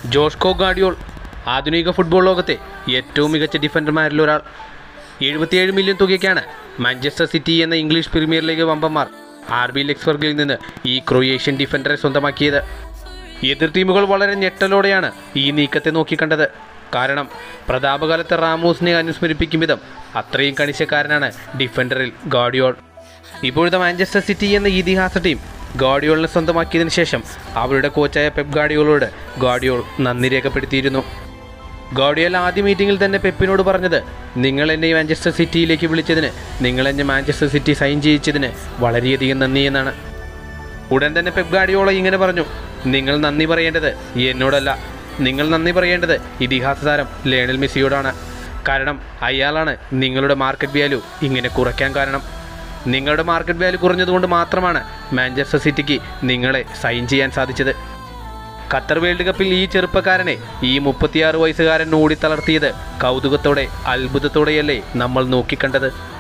ജോഷ്കോ ഗാഡിയോൾ ആധുനിക ഫുട്ബോൾ ലോകത്തെ ഏറ്റവും മികച്ച ഡിഫൻഡർമാരിൽ ഒരാൾ എഴുപത്തിയേഴ് മില്യൺ തുകയ്ക്കാണ് മാഞ്ചസ്റ്റർ സിറ്റി എന്ന ഇംഗ്ലീഷ് പ്രീമിയർ ലീഗ് വമ്പന്മാർ ആർ ബി ലെക്സ്ബർഗിൽ നിന്ന് ഈ ക്രൊയേഷ്യൻ ഡിഫൻഡറെ സ്വന്തമാക്കിയത് എതിർ ടീമുകൾ വളരെ ഞെട്ടലോടെയാണ് ഈ നീക്കത്തെ നോക്കിക്കണ്ടത് കാരണം പ്രതാപകാലത്തെ റാമോസിനെ അനുസ്മരിപ്പിക്കും വിധം അത്രയും കണിശക്കാരനാണ് ഡിഫൻഡറിൽ ഗാഡിയോൾ ഇപ്പോഴത്തെ മാഞ്ചസ്റ്റർ സിറ്റി എന്ന ഇതിഹാസ ടീം ഗാഡിയോളിനെ സ്വന്തമാക്കിയതിനു ശേഷം അവരുടെ കോച്ചായ പെപ് ഗാഡിയോളോട് ഗാഡിയോൾ നന്ദി രേഖപ്പെടുത്തിയിരുന്നു ഗാഡിയോൾ ആദ്യ മീറ്റിംഗിൽ തന്നെ പെപ്പിനോട് പറഞ്ഞത് നിങ്ങൾ എന്നെ ഈ മാഞ്ചസ്റ്റർ സിറ്റിയിലേക്ക് വിളിച്ചതിന് നിങ്ങൾ എന്നെ മാഞ്ചസ്റ്റർ സിറ്റി സൈൻ ചെയ്യിച്ചതിന് വളരെയധികം നന്ദി എന്നാണ് ഉടൻ തന്നെ പെപ് ഗാഡിയോള ഇങ്ങനെ പറഞ്ഞു നിങ്ങൾ നന്ദി പറയേണ്ടത് എന്നോടല്ല നിങ്ങൾ നന്ദി പറയേണ്ടത് ഇതിഹാസ താരം ലേണൽ മെസ്സിയോടാണ് കാരണം അയാളാണ് നിങ്ങളുടെ മാർക്കറ്റ് വാല്യൂ ഇങ്ങനെ കുറയ്ക്കാൻ കാരണം നിങ്ങളുടെ മാർക്കറ്റ് വാല്യൂ കുറഞ്ഞതുകൊണ്ട് മാത്രമാണ് മാഞ്ചസ്റ്റർ സിറ്റിക്ക് നിങ്ങളെ സൈൻ ചെയ്യാൻ സാധിച്ചത് ഖത്തർ വേൾഡ് കപ്പിൽ ഈ ചെറുപ്പക്കാരനെ ഈ മുപ്പത്തിയാറ് വയസ്സുകാരൻ ഓടിത്തളർത്തിയത് കൗതുകത്തോടെ അത്ഭുതത്തോടെയല്ലേ നമ്മൾ നോക്കിക്കണ്ടത്